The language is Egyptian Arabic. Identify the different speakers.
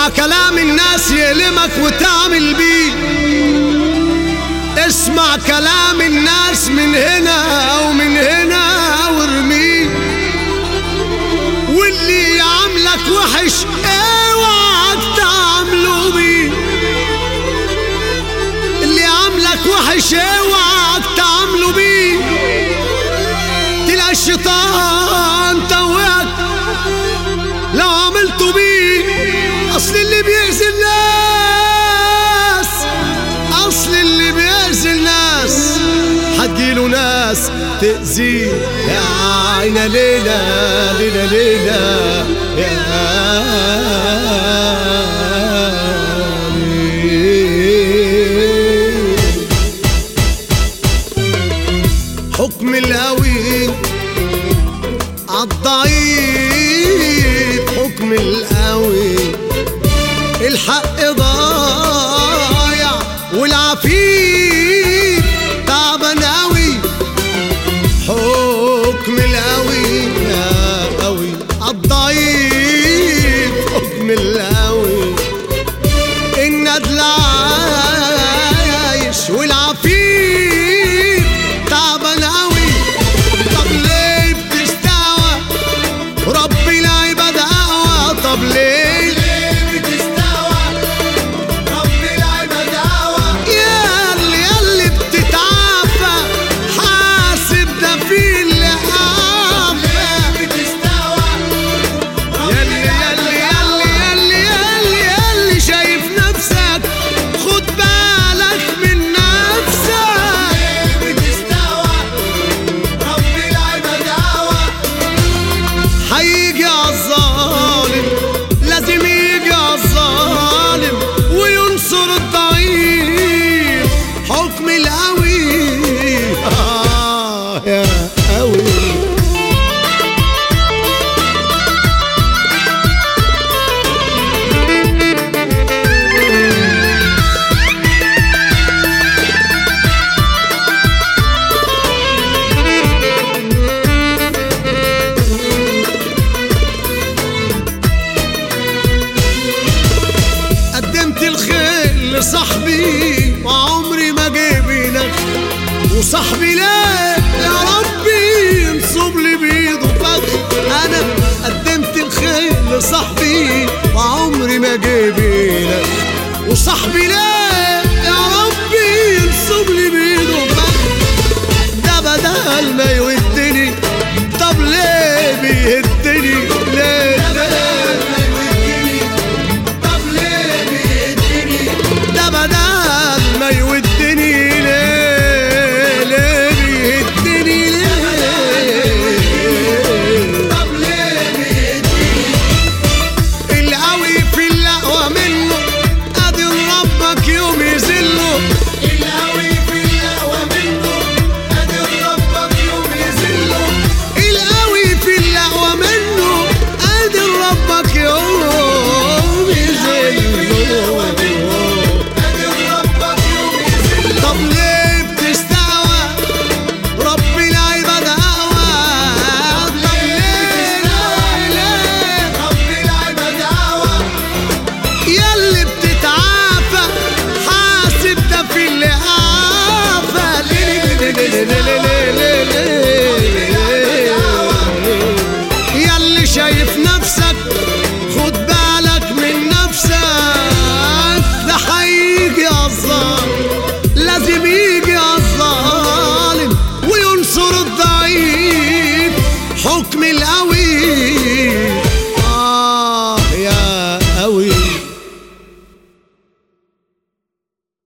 Speaker 1: كلام الناس يلمك وتعمل بيه اسمع كلام الناس من هنا ومن هنا وارميه واللي يعاملك وحش اوعك تعامله بيه اللي عاملك وحش اوعك تعامله بيه تلاقي الشيطان توهك لو عملته بيه اصل اللي بيأذي الناس اصل اللي بيأذي الناس هتجيله ناس تأذيه يا عينا ليلى ليلى ليلى يا ليلى حكم القوي عالضعيف حكم القوي الحق ضايع والعفيف تعبان قوي حكم القوي يا قوي عالضعيف حكم القوي الندل عايش والعفيف تعبان قوي طب ليه بتستوى ربي العباد اقوى طب ليه بتستوى ربي العباد اقوى يا اللي يلي بتتعافى حاسب ده في اللي عافى بتستوى يلي يلي يلي يلي يلي يلي شايف نفسك خد بالك من نفسك بتستوى ربي العباد اقوى هيجي عالظالم لازم يجي عالظالم وينصر الضعيف حكم القوي آه يا قوي قدمت الخير لصاحبي وعمري ما جيب نخ وصاحبي لا يا ربي ينصب لي بيده فخ انا قدمت الخير لصاحبي وعمري ما جيب نخ وصاحبي لا يا ربي ينصب لي بيده فخ ده بدل ما يودني طب ليه بيهدني ليه ليه طب ليه بيهدني ده بدل ما يودني ليه ليه بيهدني ليه طب ليه بيهدني القوي في الأقوى منه قادر ربك يوم يذله القوي في الأقوى منه قادر ربك يوم يذله القوي في الأقوى منه قادر ربك يوم يذله طب ليه بتستوى ربي العباد اقوى طب ليه ليه ربي العباد اقوى ياللي بتتعافى حاسب ده في اللي عافى ليه ليه ليه ليه ليه ليه